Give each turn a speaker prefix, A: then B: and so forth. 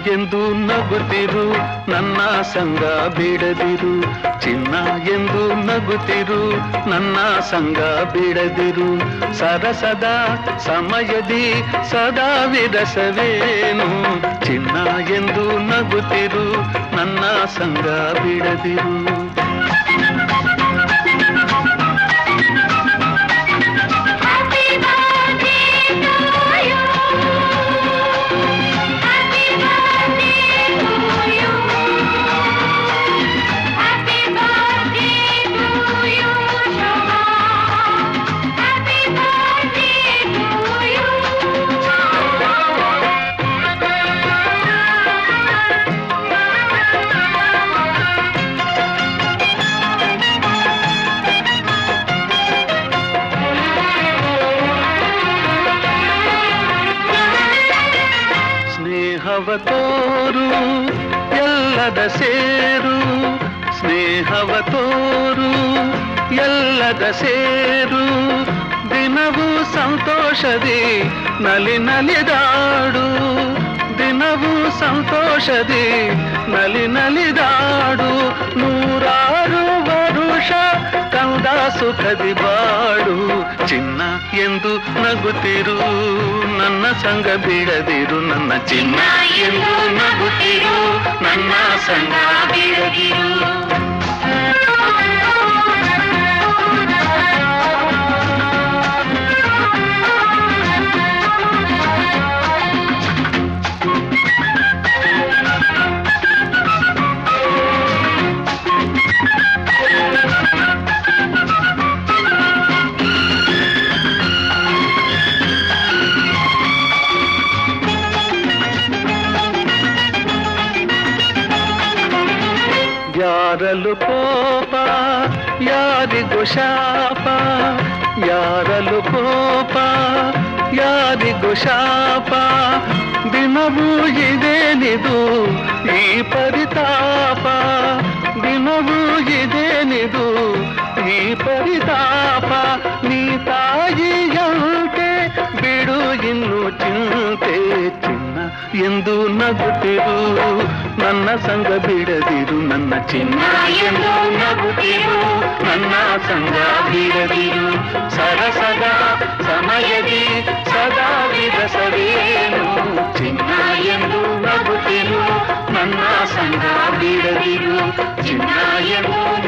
A: ಎಂದು ನಗುತ್ತಿರು ನನ್ನ ಸಂಗ ಬಿಡದಿರು ಚಿನ್ನ ಎಂದು ನಗುತ್ತಿರು ನನ್ನ ಸಂಗ ಬಿಡದಿರು ಸರಸದ ಸಮಯದಿ ಸದಾ ವಿರಸವೇನು ಚಿನ್ನ ಎಂದು ನಗುತ್ತಿರು ನನ್ನ ಸಂಗ ಬಿಡದಿರು
B: Happy birthday to you. Happy birthday to you. Happy birthday to you, Shobha. Happy birthday to you.
A: ಸ್ನೇಹವ ತೋರು ಎಲ್ಲದ ಸೇರು ಸ್ನೇಹವ ತೋರು ಎಲ್ಲದ ಸೇರು ದಿನವೂ ಸಂತೋಷದಿ ನಲಿ ನಲಿದಾಡು ದಿನವೂ ಸಂತೋಷದಿ ನಲಿ ನಲಿದಾಡು ನೂರಾರು ವರುಷ ಕಂದ ಸುಖದಿ ಬಾಡು ಚಿನ್ನ ಎಂದು ನಗುತ್ತಿರು ನನ್ನ ಸಂಗ ಬಿಡದಿರು ನನ್ನ ಚಿನ್ನ ಎಂದು ನಗುತ್ತಿರು ನನ್ನ ಸಂಗ ಬಿಡದಿರು ಯಾರಲು ಕೋಪ ಯಾರಿಗೂ ಶಾಪ ಯಾರಲು ಕೋಪ ಯಾರಿಗೂ ಶಾಪ ದಿನವೂ ಇದೇನಿದು ಈ ಪರಿತಾಪ ದಿನವೂ ಇದೇನಿದು ಈ ಪರಿತಾಪ ನೀ ತಾಯಿಯಂತೆ ಬಿಡು ಇನ್ನು ಚಿಂತೆ ಚಿನ್ನ ಎಂದು ನಗುತ್ತಿರು ನನ್ನ ಸಂಗ ಬಿಡದಿರು ನನ್ನ ಚಿನ್ನ ಎಂದು ನಗುತ್ತಿರು ನನ್ನ ಸಂಗ ಬಿಡದಿರು ಸರಸದ ಸಮಯದಿ ಸದಾ ವಿರಸವೇನು ಚಿನ್ನ ಎಂದು ನಗುತ್ತಿರು ನನ್ನ ಸಂಗ ಬಿಡದಿರು ಚಿನ್ನ ಎಂದು